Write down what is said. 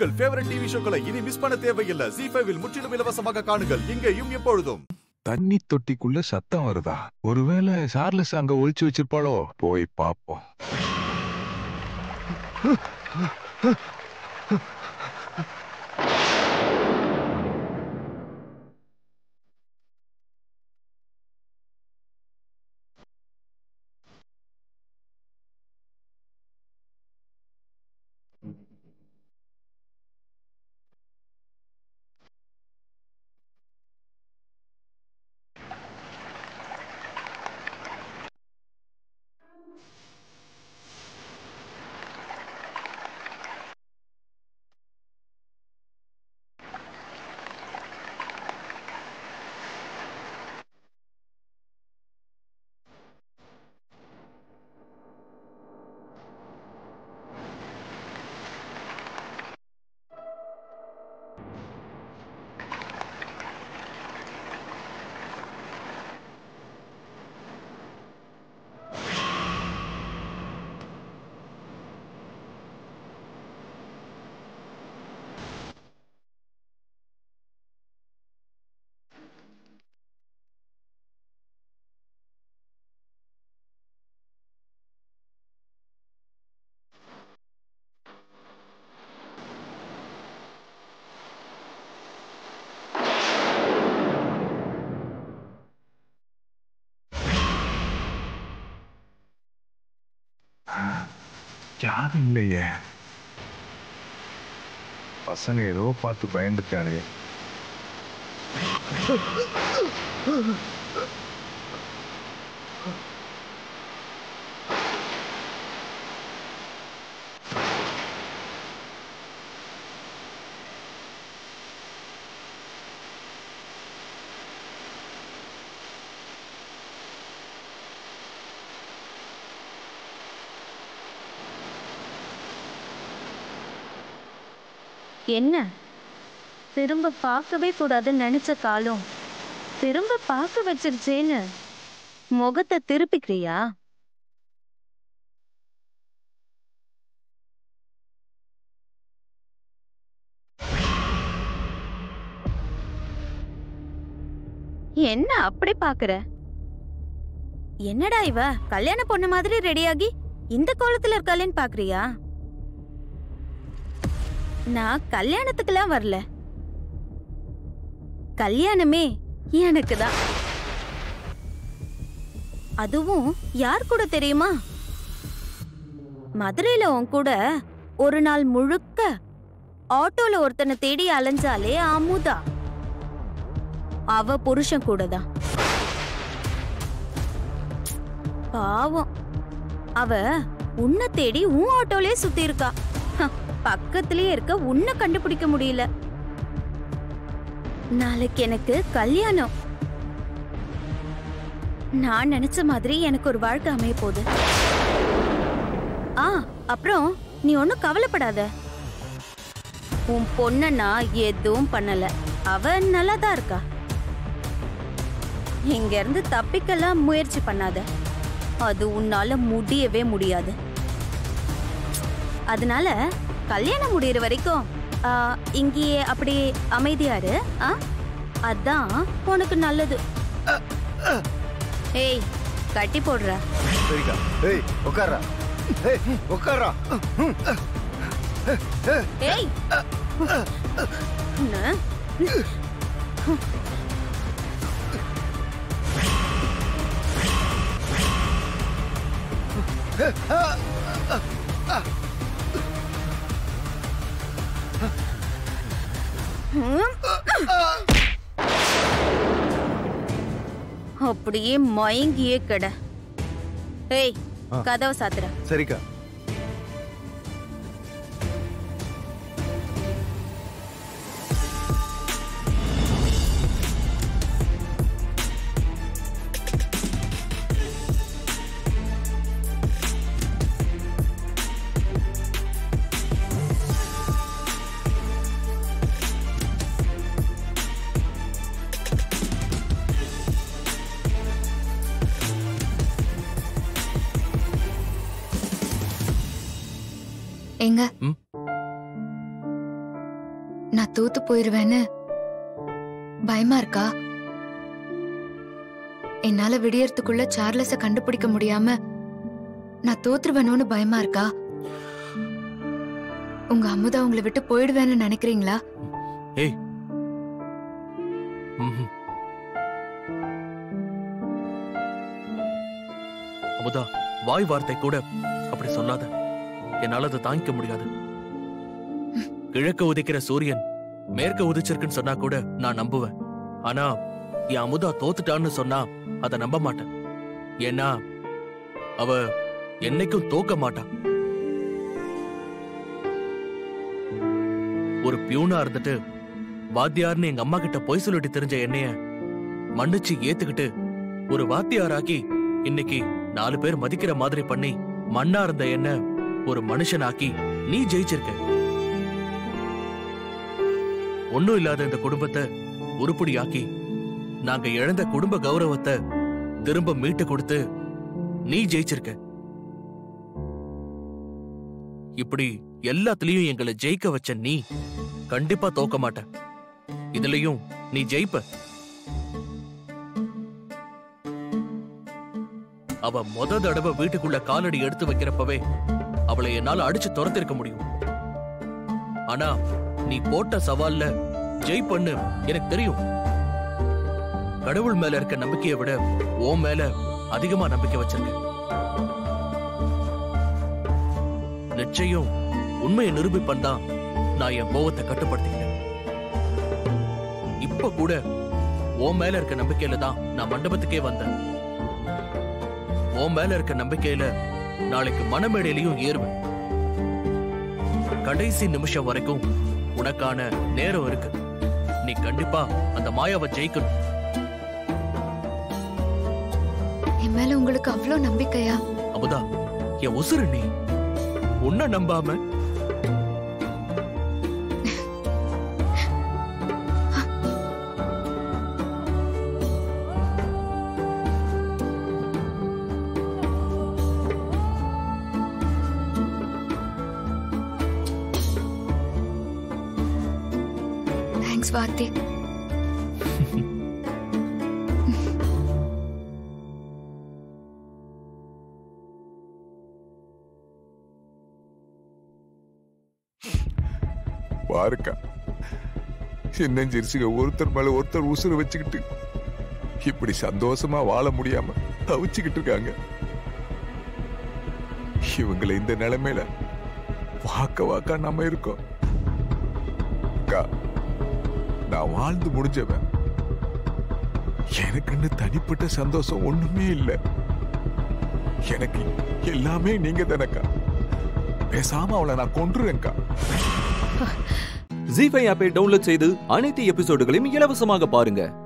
உங்கள் favourite TV ஷோக்களை இனி miss பண்ண தேவையில்லை ஜி ஃபைவில் முற்றிலும் இலவசமாக காணுங்கள் இங்கேயும் எப்பொழுதும் தண்ணி தொட்டிக்குள்ள சத்தம் வருதா ஒருவேளை சார்லஸ் அங்க ஒளிச்சு வச்சிருப்பாளோ போய் பாப்போம் யாரும் இல்லையே பசங்க ஏதோ பார்த்து பயந்துட்டாரு என்ன திரும்ப பார்க்கவே கூடாதுன்னு நினைச்ச காலம் திரும்ப பார்க்க வச்சிருச்சேன்னு முகத்தை திருப்பிக்கிறியா என்ன அப்படி பாக்குற என்னடா இவ கல்யாண பொண்ணு மாதிரி ரெடியாகி இந்த கோலத்துல இருக்காளேன்னு பாக்குறியா நான் கல்யாணத்துக்குலாம் வரல கல்யாணமே எனக்கு தான் அதுவும் யார் கூட தெரியுமா மதுரையில உன் கூட ஒரு நாள் முழுக்க ஆட்டோல ஒருத்தனை தேடி அலைஞ்சாலே அமுதா அவ புருஷன் கூட தான் பாவம் அவ உன்னை தேடி உன் ஆட்டோலயே சுத்தி இருக்கா ஹ, பக்கத்திலேயே இருக்க உன்னை கண்டுபிடிக்க முடியல நாளைக்கு எனக்கு கல்யாணம் நான் நினைச்ச மாதிரி எனக்கு ஒரு வாழ்க்கை அமைய போகுது ஆ அப்புறம் நீ ஒன்னும் கவலைப்படாத உன் பொண்ண நான் எதுவும் பண்ணல அவ நல்லா தான் இருக்கா இங்க இருந்து தப்பிக்கலாம் முயற்சி பண்ணாத அது உன்னால முடியவே முடியாது அதனால கல்யாணம் முடியிற வரைக்கும் ஆ, இங்கேயே அப்படியே அமைதியாரு ஆ அதான் உனக்கு நல்லது ஏய் கட்டி போடுற சரிக்கா ஏய் உட்கார்றா ஏய் உட்கார்றா ஏய் என்ன? அப்படியே மயங்கியே கிட ஏய் ஆ. கதவை சாத்துற சரிக்கா எங்க ம்? நான் தோத்து போயிருவேன்னு பயமா இருக்கா என்னால விடியறதுக்குள்ள சார்லஸ கண்டுபிடிக்க முடியாம நான் தோத்துருவேணும்னு பயமா இருக்கா உங்க அமுதா உங்களை விட்டு போயிடுவேன்னு நினைக்கிறீங்களா ஏய் ம்ஹும். அமுதா வாய் வார்த்தை கூட அப்படி சொல்லாத என்னால அதை தாங்கிக்க முடியாது கிழக்க உதிக்கிற சூரியன் மேற்க உதிச்சிருக்குன்னு சொன்னா கூட நான் நம்புவேன் ஆனா என் அமுதா தோத்துட்டான்னு சொன்னா அதை நம்ப மாட்டேன் ஏன்னா அவ என்னைக்கும் தோக்க மாட்டான் ஒரு பியூனா இருந்துட்டு வாத்தியார்னு எங்க அம்மா கிட்ட பொய் சொல்லிட்டு தெரிஞ்ச என்னைய மன்னிச்சு ஏத்துக்கிட்டு ஒரு வாத்தியாராக்கி இன்னைக்கு நாலு பேர் மதிக்கிற மாதிரி பண்ணி மண்ணா இருந்த என்ன ஒரு மனுஷனாக்கி நீ ஜெயிச்சிருக்க ஒண்ணும் இல்லாத இந்த குடும்பத்தை உருப்படியாக்கி நாங்க இழந்த குடும்ப கௌரவத்தை திரும்ப மீட்டு கொடுத்து நீ ஜெயிச்சிருக்க இப்படி எல்லாத்துலயும் எங்களை ஜெயிக்க வச்ச நீ கண்டிப்பா தோக்க மாட்ட இதுலயும் நீ ஜெயிப்ப அவ முத தடவை வீட்டுக்குள்ள காலடி எடுத்து வைக்கிறப்பவே அவளை என்னால அடிச்சு துரத்திருக்க முடியும் ஆனா நீ போட்ட சவால்ல ஜெயிப்பண்ணு எனக்கு தெரியும் கடவுள் மேல இருக்க நம்பிக்கையை விட ஓ மேல அதிகமா நம்பிக்கை வச்சிருக்க நிச்சயம் உண்மையை நிரூபிப்பன் தான் நான் என் கோவத்தை கட்டுப்படுத்திக்கிட்டேன் இப்ப கூட உன் மேல இருக்க நம்பிக்கையில தான் நான் மண்டபத்துக்கே வந்தேன் உன் மேல இருக்க நம்பிக்கையில நாளைக்கு மனமேடையிலையும் ஏறுவேன் கடைசி நிமிஷம் வரைக்கும் உனக்கான நேரம் இருக்கு நீ கண்டிப்பா அந்த மாயாவை ஜெயிக்கணும் என் மேல உங்களுக்கு அவ்வளோ நம்பிக்கையா அமுதா என் உசுரு நீ உன்னை நம்பாம தேங்க்ஸ் வாத்தி பாருக்கா சின்னஞ்சிரிச்சுங்க ஒருத்தர் மேல ஒருத்தர் உசுறு வச்சுக்கிட்டு இப்படி சந்தோஷமா வாழ முடியாம தவிச்சுக்கிட்டு இருக்காங்க இவங்களை இந்த நிலைமையில வாக்க வாக்கா நம்ம இருக்கோம் அக்கா, நான் வாழ்ந்து முடிஞ்சவன் எனக்குன்னு தனிப்பட்ட சந்தோஷம் ஒண்ணுமே இல்லை எனக்கு எல்லாமே நீங்க தானக்கா பேசாம அவளை நான் கொன்றுறேன்க்கா ஜி ஃபைவ் ஆப்பை டவுன்லோட் செய்து அனைத்து எபிசோடுகளையும் இலவசமாக பாருங்க